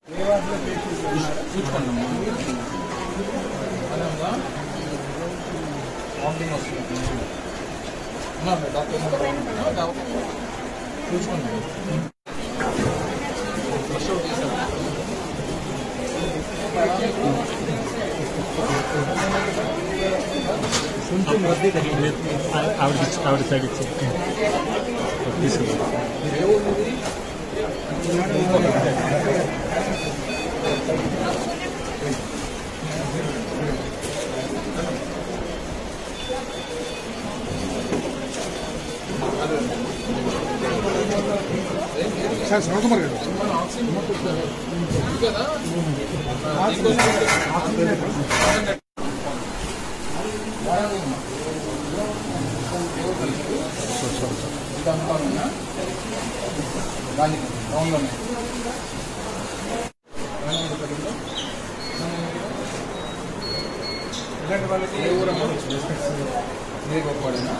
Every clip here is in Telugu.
చూసుకోండి అదే ఉందా వామిటింగ్ వస్తుంది ఉన్నారు డాక్టర్ ఉన్నారు. చూసుకోండి ఫ్రెష్ అవుట్ చేశారు కొంచెం రద్దీ తగ్గింది ఆవిడ ఆవిడ సైడ్ ఇచ్చి తీసుకుంటాం ఏ ఊరు మీది? సార్ శివకుమార్ గారు మన ఆక్సిజన్ పంపిస్తారు. ఇది కదా ఆ, దీనికోసం ఇదంతా ఉన్నా దాని గ్రౌండ్లోనే ఇలాంటి వాళ్ళకి ఏ ఊరమ్మా ఇదే గొప్పవాడేనా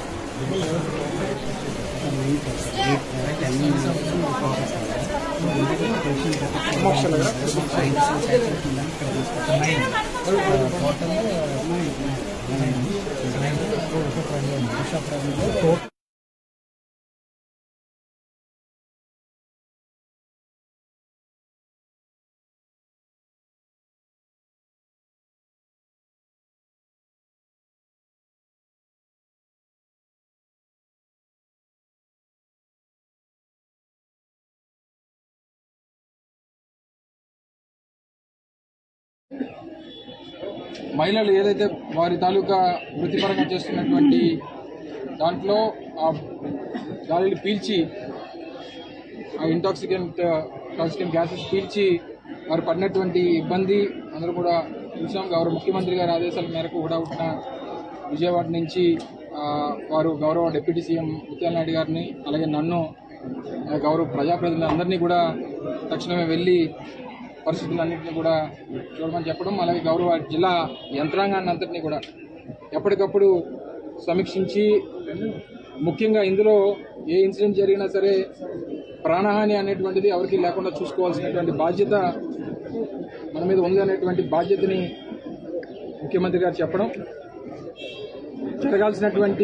మోక్షల్ గారు మహిళలు ఏదైతే వారి తాలూకా వృత్తిపరంగా చేస్తున్నటువంటి దాంట్లో ఆ గాలిని పీల్చి ఆ ఇంటాక్సికెంట్ టాక్సికెంట్ గ్యాసెస్ పీల్చి వారు పడినటువంటి ఇబ్బంది అందరూ కూడా చూసాం గౌరవ ముఖ్యమంత్రి గారి ఆదేశాల మేరకు హుడాహుటిన విజయవాడ నుంచి ఆ, వారు గౌరవ డిప్యూటీ సీఎం ముత్యాల నాయుడు గారిని అలాగే నన్ను ఆ, గౌరవ ప్రజాప్రతినిధులందరినీ కూడా తక్షణమే వెళ్ళి పరిస్థితులన్నింటినీ కూడా చూడమని చెప్పడం అలాగే గౌరవ జిల్లా యంత్రాంగాన్ని అంతటినీ కూడా ఎప్పటికప్పుడు సమీక్షించి ముఖ్యంగా ఇందులో ఏ ఇన్సిడెంట్ జరిగినా సరే ప్రాణహాని అనేటువంటిది ఎవరికి లేకుండా చూసుకోవాల్సినటువంటి బాధ్యత మన మీద ఉంది అనేటువంటి బాధ్యతని ముఖ్యమంత్రి గారు చెప్పడం జరగాల్సినటువంటి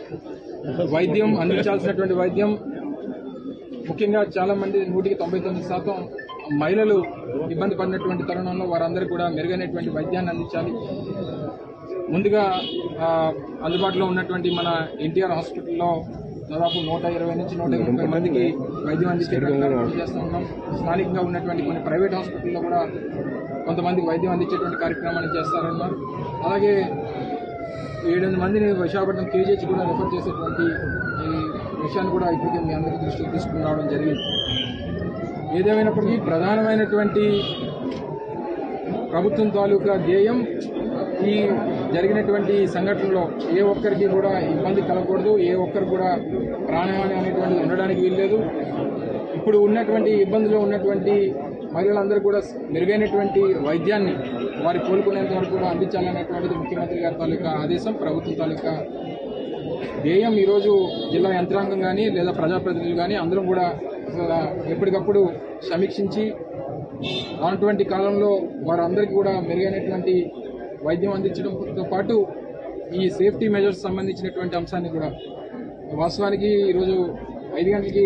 వైద్యం అందించాల్సినటువంటి వైద్యం ముఖ్యంగా చాలా మంది నూటికి తొంభై తొమ్మిది శాతం మహిళలు ఇబ్బంది పడినటువంటి తరుణంలో వారందరికీ కూడా మెరుగైనటువంటి వైద్యాన్ని అందించాలి ముందుగా ఆ, అందుబాటులో ఉన్నటువంటి మన ఎన్టీఆర్ హాస్పిటల్లో దాదాపు నూట ఇరవై నుంచి నూట ముప్పై మందికి వైద్యం అందించే కార్యక్రమం చేస్తూ ఉన్నాం స్థానికంగా ఉన్నటువంటి కొన్ని ప్రైవేట్ హాస్పిటల్లో కూడా కొంతమందికి వైద్యం అందించేటువంటి కార్యక్రమాన్ని చేస్తారన్నారు అలాగే ఏడెనిమిది మందిని విశాఖపట్నం కేజీహెచ్ కూడా రిఫర్ చేసేటువంటి ఈ విషయాన్ని కూడా ఇప్పటికే మీ అందరికీ దృష్టికి తీసుకుని రావడం జరిగింది ఏదేమైనప్పటికీ ప్రధానమైనటువంటి ప్రభుత్వం తాలూకా ధ్యేయం ఈ జరిగినటువంటి సంఘటనలో ఏ ఒక్కరికి కూడా ఇబ్బంది కలగకూడదు ఏ ఒక్కరు కూడా ప్రాణహాని అనేటువంటిది ఉండడానికి వీల్లేదు ఇప్పుడు ఉన్నటువంటి ఇబ్బందిలో ఉన్నటువంటి మహిళలందరూ కూడా మెరుగైనటువంటి వైద్యాన్ని వారి కోలుకునేంత వరకు కూడా అందించాలనేటువంటిది ముఖ్యమంత్రి గారి తాలూకా ఆదేశం ప్రభుత్వం తాలూకా ధ్యేయం ఈరోజు జిల్లా యంత్రాంగం కానీ లేదా ప్రజాప్రతినిధులు కానీ అందరం కూడా ఆ, ఎప్పటికప్పుడు సమీక్షించి రానటువంటి కాలంలో వారందరికీ కూడా మెరుగైనటువంటి వైద్యం అందించడంతో పాటు ఈ సేఫ్టీ మెజర్స్ సంబంధించినటువంటి అంశాన్ని కూడా వాస్తవానికి ఈరోజు ఐదు గంటలకి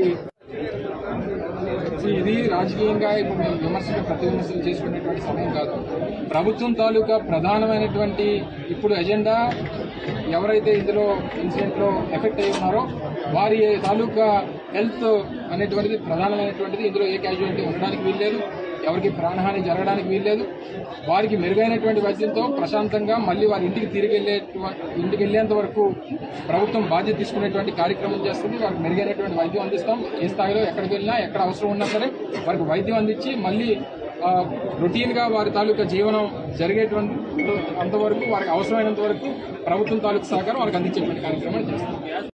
ఇది రాజకీయంగా ఇప్పుడు మేము విమర్శలు ప్రతి విమర్శలు చేసుకునేటువంటి సమయం కాదు ప్రభుత్వం తాలూకా ప్రధానమైనటువంటి ఇప్పుడు ఎజెండా ఎవరైతే ఇందులో ఇన్సిడెంట్ లో ఎఫెక్ట్ అయి ఉన్నారో వారి తాలూకా హెల్త్ అనేటువంటిది ప్రధానమైనటువంటిది ఇందులో ఏ క్యాజువాలిటీ ఉండడానికి వీల్లేదు ఎవరికి ప్రాణహాని జరగడానికి వీల్లేదు వారికి మెరుగైనటువంటి వైద్యంతో ప్రశాంతంగా మళ్ళీ వారి ఇంటికి తిరిగి వెళ్ళే ఇంటికి వెళ్ళేంత వరకు ప్రభుత్వం బాధ్యత తీసుకునేటువంటి కార్యక్రమం చేస్తుంది వారికి మెరుగైనటువంటి వైద్యం అందిస్తాం ఏ స్థాయిలో ఎక్కడికి వెళ్ళినా ఎక్కడ అవసరం ఉన్నా సరే వారికి వైద్యం అందించి మళ్ళీ ఆ, రొటీన్గా వారి తాలూకా జీవనం జరిగేటువంటి అంతవరకు వారికి అవసరమైనంత వరకు ప్రభుత్వం తాలూకు సహకారం వారికి అందించేటువంటి కార్యక్రమాలు చేస్తాం